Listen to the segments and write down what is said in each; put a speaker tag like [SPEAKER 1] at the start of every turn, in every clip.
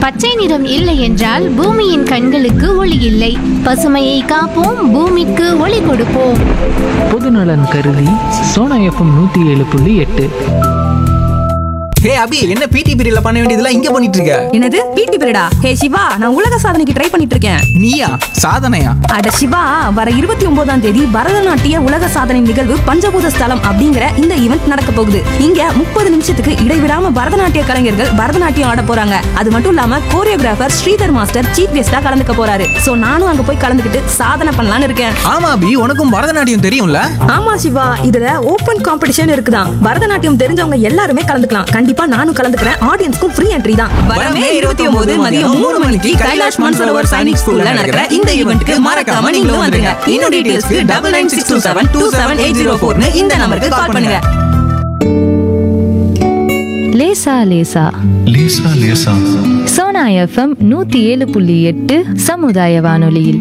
[SPEAKER 1] பச்சை நிறம் இல்லை என்றால் பூமியின் கண்களுக்கு ஒளி இல்லை பசுமையை காப்போம் பூமிக்கு ஒளி கொடுப்போம்
[SPEAKER 2] பொதுநலன் கருதி சோனா எஃப்எம் நூற்றி ஏழு புள்ளி எட்டு
[SPEAKER 3] ஹே அபி என்ன பிடி பீரியட்ல பண்ண வேண்டியதெல்லாம் இங்க பண்ணிட்டு இருக்க
[SPEAKER 4] என்னது பிடி பீரியடா ஹே சிவா நான் உலக சாதனைக்கு ட்ரை பண்ணிட்டு இருக்கேன்
[SPEAKER 3] நீயா சாதனையா
[SPEAKER 4] அட சிவா வர இருபத்தி ஒன்பதாம் தேதி பரதநாட்டிய உலக சாதனை நிகழ்வு பஞ்சபூத ஸ்தலம் அப்படிங்கிற இந்த ஈவெண்ட் நடக்க போகுது இங்க முப்பது நிமிஷத்துக்கு இடைவிடாம பரதநாட்டிய கலைஞர்கள் பரதநாட்டியம் ஆட போறாங்க அது மட்டும் இல்லாம கோரியோகிராஃபர் ஸ்ரீதர் மாஸ்டர் சீஃப் கெஸ்டா கலந்துக்க போறாரு சோ நானும் அங்க போய் கலந்துக்கிட்டு சாதனை பண்ணலாம்னு இருக்கேன்
[SPEAKER 3] ஆமா அபி உனக்கும் பரதநாட்டியம் தெரியும்ல
[SPEAKER 4] ஆமா சிவா இதுல ஓபன் காம்படிஷன் இருக்குதான் பரதநாட்டியம் தெரிஞ்சவங்க எல்லாருமே கலந்துக்கலாம் கண்டிப்பா நானும் கலந்துக்கிறேன் ஆடியன்ஸ்க்கும் ஃப்ரீ என்ட்ரி தான் வரமே இருபத்தி ஒன்பது மதியம் மூணு மணிக்கு கைலாஷ் மன்சரோவர் சைனிக் ஸ்கூல்ல நடக்கிற இந்த ஈவெண்ட்க்கு மறக்காம நீங்களும் வந்துருங்க இன்னும் டீடைல்ஸ்க்கு double nine six two seven two seven eight zero ஃபோர்னு இந்த நம்பருக்கு கால் பண்ணுங்க
[SPEAKER 5] லேசா லேசா
[SPEAKER 6] லேசா லேசா
[SPEAKER 5] சோனா எஃப்எம் நூத்தி ஏழு புள்ளி எட்டு சமுதாய வானொலியில்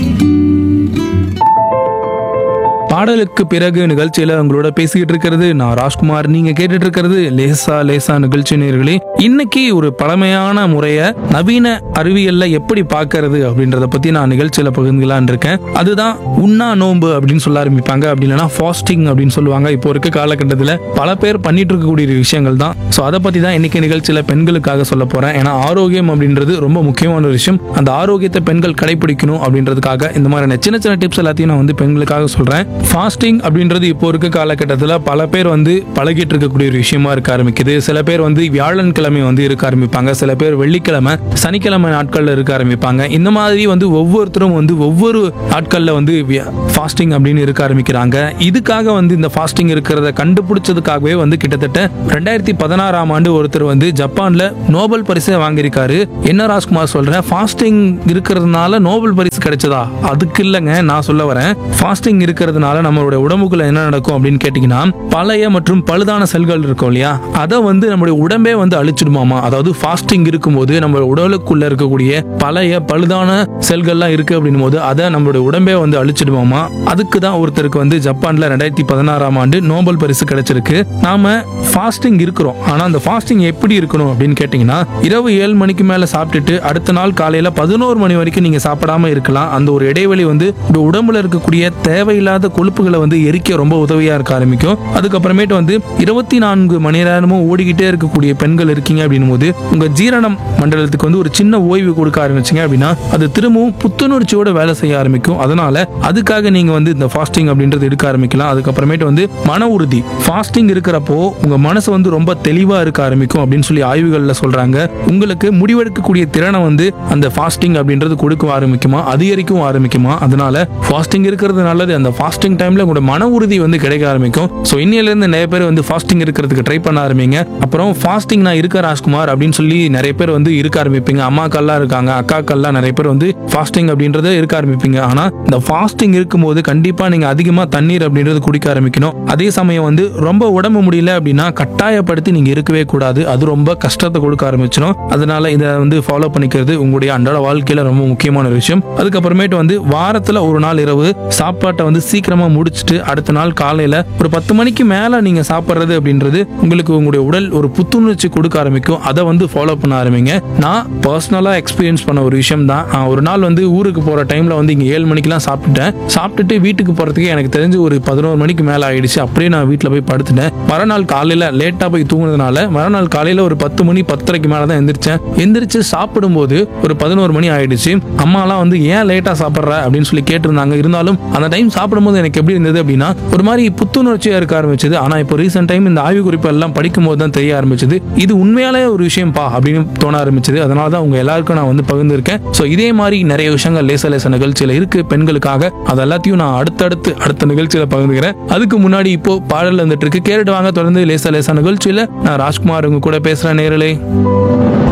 [SPEAKER 7] பாடலுக்கு பிறகு நிகழ்ச்சியில உங்களோட பேசிக்கிட்டு இருக்கிறது நான் ராஜ்குமார் நீங்க கேட்டுட்டு இருக்கிறது லேசா லேசா நிகழ்ச்சி நேர்களே இன்னைக்கு ஒரு பழமையான முறைய நவீன அறிவியல்ல எப்படி பார்க்கறது அப்படின்றத பத்தி நான் நிகழ்ச்சியில பகிர்ந்துக்கலான் இருக்கேன் அதுதான் உண்ணா நோன்பு அப்படின்னு சொல்ல ஆரம்பிப்பாங்க அப்படி இல்லைன்னா ஃபாஸ்டிங் அப்படின்னு சொல்லுவாங்க இப்போ இருக்க காலகட்டத்தில் பல பேர் பண்ணிட்டு இருக்கக்கூடிய விஷயங்கள் தான் ஸோ அதை பத்தி தான் இன்னைக்கு நிகழ்ச்சியில பெண்களுக்காக சொல்ல போறேன் ஏன்னா ஆரோக்கியம் அப்படின்றது ரொம்ப முக்கியமான ஒரு விஷயம் அந்த ஆரோக்கியத்தை பெண்கள் கடைபிடிக்கணும் அப்படின்றதுக்காக இந்த மாதிரியான சின்ன சின்ன டிப்ஸ் எல்லாத்தையும் நான் வந்து பெண்களுக்காக சொல்றேன் ஃபாஸ்டிங் அப்படின்றது இப்போ இருக்க காலகட்டத்தில் பல பேர் வந்து பழகிட்டு இருக்கக்கூடிய ஒரு விஷயமா இருக்க ஆரம்பிக்குது சில பேர் வந்து வியாழன்கிழமை வந்து இருக்க ஆரம்பிப்பாங்க சில பேர் வெள்ளிக்கிழமை சனிக்கிழமை நாட்கள்ல இருக்க ஆரம்பிப்பாங்க இந்த மாதிரி வந்து ஒவ்வொருத்தரும் வந்து ஒவ்வொரு நாட்கள்ல வந்து ஃபாஸ்டிங் அப்படின்னு இருக்க ஆரம்பிக்கிறாங்க இதுக்காக வந்து இந்த ஃபாஸ்டிங் இருக்கிறத கண்டுபிடிச்சதுக்காகவே வந்து கிட்டத்தட்ட ரெண்டாயிரத்தி பதினாறாம் ஆண்டு ஒருத்தர் வந்து ஜப்பான்ல நோபல் பரிசை வாங்கியிருக்காரு என்ன ராஜ்குமார் சொல்றேன் ஃபாஸ்டிங் இருக்கிறதுனால நோபல் பரிசு கிடைச்சதா அதுக்கு இல்லைங்க நான் சொல்ல வரேன் ஃபாஸ்டிங் இருக்கிறதுனால நம்மளுடைய உடம்புக்குள்ள என்ன நடக்கும் அப்படின்னு கேட்டிங்கன்னா பழைய மற்றும் பழுதான செல்கள் இருக்கும் இல்லையா அதை வந்து நம்மளுடைய உடம்பே வந்து அழிச்சிடுமாமா அதாவது ஃபாஸ்டிங் இருக்கும்போது நம்ம உடலுக்குள்ள இருக்கக்கூடிய பழைய பழுதான செல்கள்லாம் இருக்கு அப்படின்னும் போது அதை நம்மளுடைய உடம்பே வந்து அழிச்சிடுமாமா அதுக்கு தான் ஒருத்தருக்கு வந்து ஜப்பான்ல ரெண்டாயிரத்தி பதினாறாம் ஆண்டு நோபல் பரிசு கிடைச்சிருக்கு நாம ஃபாஸ்டிங் இருக்கிறோம் ஆனா அந்த ஃபாஸ்டிங் எப்படி இருக்கணும் அப்படின்னு கேட்டிங்கன்னா இரவு ஏழு மணிக்கு மேல சாப்பிட்டுட்டு அடுத்த நாள் காலையில பதினோரு மணி வரைக்கும் நீங்க சாப்பிடாம இருக்கலாம் அந்த ஒரு இடைவெளி வந்து உங்க உடம்புல இருக்கக்கூடிய தேவையில்லாத கொழுப்புகளை வந்து எரிக்க ரொம்ப உதவியா இருக்க ஆரம்பிக்கும் அதுக்கப்புறமேட்டு வந்து இருபத்தி நான்கு மணி நேரமும் ஓடிக்கிட்டே இருக்கக்கூடிய பெண்கள் இருக்கீங்க அப்படின்னும் போது உங்க ஜீரணம் மண்டலத்துக்கு வந்து ஒரு சின்ன ஓய்வு கொடுக்க ஆரம்பிச்சீங்க அப்படின்னா அது திரும்பவும் புத்துணர்ச்சியோட வேலை செய்ய ஆரம்பிக்கும் அதனால அதுக்காக நீங்க வந்து இந்த ஃபாஸ்டிங் அப்படின்றது எடுக்க ஆரம்பிக்கலாம் அதுக்கப்புறமேட்டு வந்து மன உறுதி ஃபாஸ்டிங் இருக்கிறப்போ உங்க மனசு வந்து ரொம்ப தெளிவா இருக்க ஆரம்பிக்கும் அப்படின்னு சொல்லி ஆய்வுகள்ல சொல்றாங்க உங்களுக்கு முடிவெடுக்கக்கூடிய திறனை வந்து அந்த ஃபாஸ்டிங் அப்படின்றது கொடுக்க ஆரம்பிக்குமா அதிகரிக்கவும் ஆரம்பிக்குமா அதனால ஃபாஸ்டிங் இருக்கிறது நல்லது அந்த ஃபாஸ்டிங் டைம்ல உங்களோட மன உறுதி வந்து கிடைக்க ஆரம்பிக்கும் ஸோ இன்னையில இருந்து நிறைய பேர் வந்து ஃபாஸ்டிங் இருக்கிறதுக்கு ட்ரை பண்ண ஆரம்பிங்க அப்புறம் ஃபாஸ்டிங் நான் இருக்க ராஜ்குமார் அப்படின்னு சொல்லி நிறைய பேர் வந்து இருக்க ஆரம்பிப்பீங்க அம்மாக்கள்லாம் இருக்காங்க அக்காக்கள்லாம் நிறைய பேர் வந்து ஃபாஸ்டிங் அப்படின்றத இருக்க ஆரம்பிப்பீங்க ஆனா இந்த ஃபாஸ்டிங் இருக்கும்போது கண்டிப்பா நீங்க அதிகமா தண்ணீர் அப்படின்றது குடிக்க ஆரம்பிக்கணும் அதே சமயம் வந்து ரொம்ப உடம்பு முடியல அப்படின்னா கட்டாயப்படுத்தி நீங்க இருக்கவே கூடாது அது ரொம்ப கஷ்டத்தை கொடுக்க ஆரம்பிச்சிடும் அதனால இதை வந்து ஃபாலோ பண்ணிக்கிறது உங்களுடைய அன்றாட வாழ்க்கையில ரொம்ப முக்கியமான ஒரு விஷயம் அதுக்கப்புறமேட்டு வந்து வாரத்துல ஒரு நாள் இரவு சாப்பாட்டை வந்து சீக்கிரமா முடிச்சுட்டு அடுத்த நாள் காலையில ஒரு பத்து மணிக்கு மேல நீங்க சாப்பிட்றது அப்படின்றது உங்களுக்கு உங்களுடைய உடல் ஒரு புத்துணர்ச்சி கொடுக்க ஆரம்பிக்கும் அதை வந்து ஃபாலோ பண்ண ஆரம்பிங்க நான் பர்சனலா எக்ஸ்பீரியன்ஸ் பண்ண ஒரு விஷயம் தான் நான் ஒரு நாள் வந்து ஊருக்கு போற டைம்ல வந்து இங்க ஏழு மணிக்கெல்லாம் சாப்பிட்டுட்டேன் சாப்பிட்டுட்டு வீட்டுக்கு போறதுக்கு எனக்கு தெரிஞ்சு ஒரு பதினோரு மணிக்கு மேல ஆயிடுச்சு அப்படியே நான் வீட்டில் போய் படுத்துட்டேன் மறுநாள் காலையில லேட்டா போய் தூங்குனதுனால மறுநாள் காலையில ஒரு பத்து மணி பத்தரைக்கு மேல தான் எந்திரிச்சேன் எந்திரிச்சு சாப்பிடும்போது ஒரு பதினோரு மணி ஆயிடுச்சு அம்மாலாம் வந்து ஏன் லேட்டா சாப்பிட்ற அப்படின்னு சொல்லி கேட்டிருந்தாங்க இருந்தாலும் அந்த டைம் சாப்பிடும்போது எனக்கு எப்படி இருந்தது அப்படின்னா ஒரு மாதிரி புத்துணர்ச்சியா இருக்க ஆரம்பிச்சது ஆனா இப்போ ரீசெண்ட் டைம் இந்த ஆய்வு குறிப்பு எல்லாம் படிக்கும் போது தான் தெரிய ஆரம்பிச்சது இது உண்மையாலே ஒரு விஷயம்ப்பா அப்படின்னு தோண ஆரம்பிச்சது அதனால தான் உங்க எல்லாருக்கும் நான் வந்து பகிர்ந்திருக்கேன் ஸோ இதே மாதிரி நிறைய விஷயங்கள் லேச லேச நிகழ்ச்சியில இருக்கு பெண்களுக்காக அது எல்லாத்தையும் நான் அடுத்தடுத்து அடுத்த நிகழ்ச்சியில பகிர்ந்துக்கிறேன் அதுக்கு முன்னாடி இப்போ பாடல் வந்துட்டு இருக்கு கேட்டுட்டு வாங்க தொடர்ந்து லேசா லேசா நிகழ்ச்சியில நான் ராஜ்குமார் உங்க கூட பேசுறேன் நேரலே